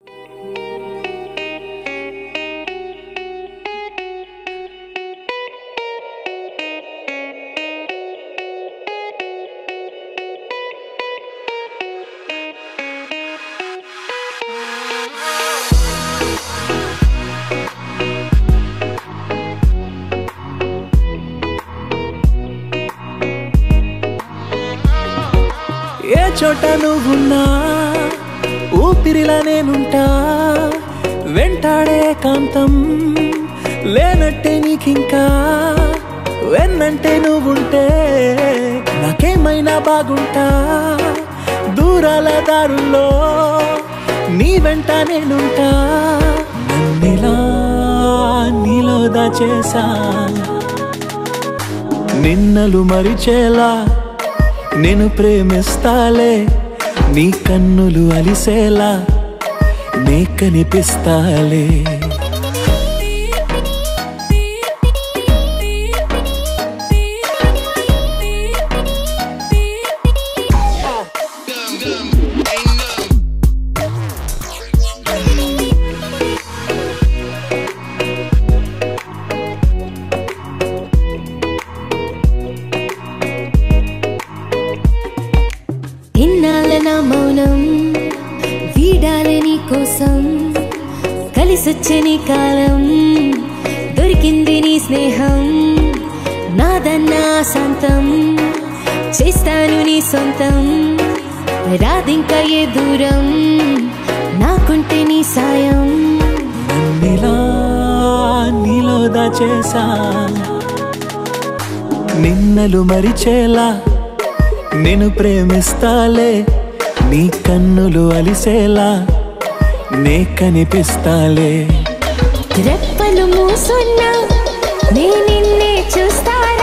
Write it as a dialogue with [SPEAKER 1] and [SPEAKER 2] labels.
[SPEAKER 1] ఏ చోట నువ్వున్నా ఊపిరిలా నేనుంటా వెంటాడే కాంతం లేనట్టే నీకింకా వెన్నంటే నువ్వుంటే నాకేమైనా బాగుంటా దూరాల దారుల్లో నీ వెంట నేనుంటా నన్నిలా నీలో దాచేసా నిన్నలు మరిచేలా నేను ప్రేమిస్తాలే నీ కన్నులు అలిసేలా నీ కనిపిస్తాలే
[SPEAKER 2] ఇన్నాళ్ళ నా మౌనం వీడాలని కోసం కలిసొచ్చే నీ కాలం దొరికింది నీ స్నేహం నాదన్న సొంతం చేస్తాను నీ సొంతం రాదింకా ఏ దూరం నాకుంటే నీ సాయం
[SPEAKER 1] నన్నిలా నీలో దాచేసా నిన్నలు మరిచేలా నేను ప్రేమిస్తాలే నీ కన్నులు అలిసేలా నే కనిపిస్తాలే
[SPEAKER 2] రెప్పలు మూసున్నా నే నిన్నే చూస్తాలే